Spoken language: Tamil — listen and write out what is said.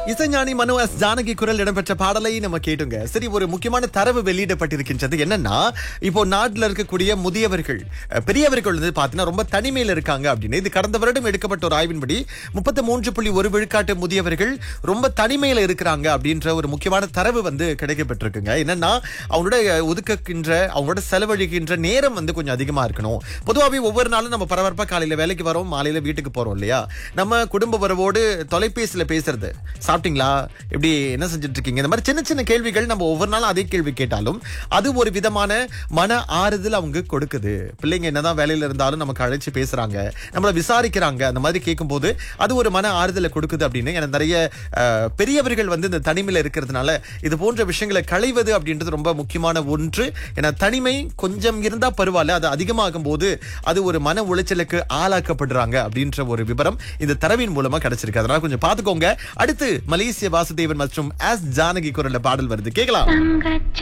இசைஞானி மனு எஸ் ஜானகி குரல் இடம்பெற்ற பாடலை நம்ம கேட்டுங்க சரி ஒரு முக்கியமான தரவு வெளியிடப்பட்டிருக்கின்றது என்னன்னா இப்போ நாட்டுல இருக்கக்கூடிய முதியவர்கள் அஹ், பெரியவர்கள் வந்து பாத்தீங்கன்னா ரொம்ப தனிமையில இருக்காங்க அப்படின்னு இது கடந்த வருடம் எடுக்கப்பட்ட ஒரு ஆய்வின்படி முப்பத்தி மூன்று புள்ளி ஒரு விழுக்காட்டு முதியவர்கள் ரொம்ப தனிமையில இருக்கிறாங்க அப்படின்ற ஒரு முக்கியமான தரவு வந்து கிடைக்கப்பட்டிருக்குங்க என்னன்னா அவங்களோட ஒதுக்குகின்ற அவங்களோட செலவழிக்கின்ற நேரம் வந்து கொஞ்சம் அதிகமா இருக்கணும் பொதுவாகவே ஒவ்வொரு நாளும் நம்ம பரபரப்பா காலையில வேலைக்கு வரோம் மாலையில வீட்டுக்கு போறோம் இல்லையா நம்ம குடும்ப வரவோடு தொலைபேசியில பேசுறது சாப்பிட்டீங்களா எப்படி என்ன செஞ்சுட்டு இருக்கீங்க இந்த மாதிரி சின்ன சின்ன கேள்விகள் நம்ம ஒவ்வொரு நாளும் அதே கேள்வி கேட்டாலும் அது ஒரு விதமான மன ஆறுதல் அவங்க கொடுக்குது பிள்ளைங்க என்னதான் வேலையில இருந்தாலும் நமக்கு அழைச்சு பேசுறாங்க நம்மள விசாரிக்கிறாங்க அந்த மாதிரி கேட்கும்போது அது ஒரு மன ஆறுதலை கொடுக்குது அப்படின்னு எனக்கு நிறைய அஹ், பெரியவர்கள் வந்து இந்த தனிமையில இருக்கிறதுனால இது போன்ற விஷயங்களை களைவது அப்படின்றது ரொம்ப முக்கியமான ஒன்று ஏன்னா தனிமை கொஞ்சம் இருந்தா பரவாயில்ல அது அதிகமாகும் போது அது ஒரு மன உளைச்சலுக்கு ஆளாக்கப்படுறாங்க அப்படின்ற ஒரு விவரம் இந்த தரவின் மூலமா கிடைச்சிருக்கு அதனால கொஞ்சம் பாத்துக்கோங்க அடுத்து மலேசிய வாசுதேவன் மற்றும் எஸ் ஜானகி குரல்ல பாடல் வருது கேட்கலாம் தங்கச்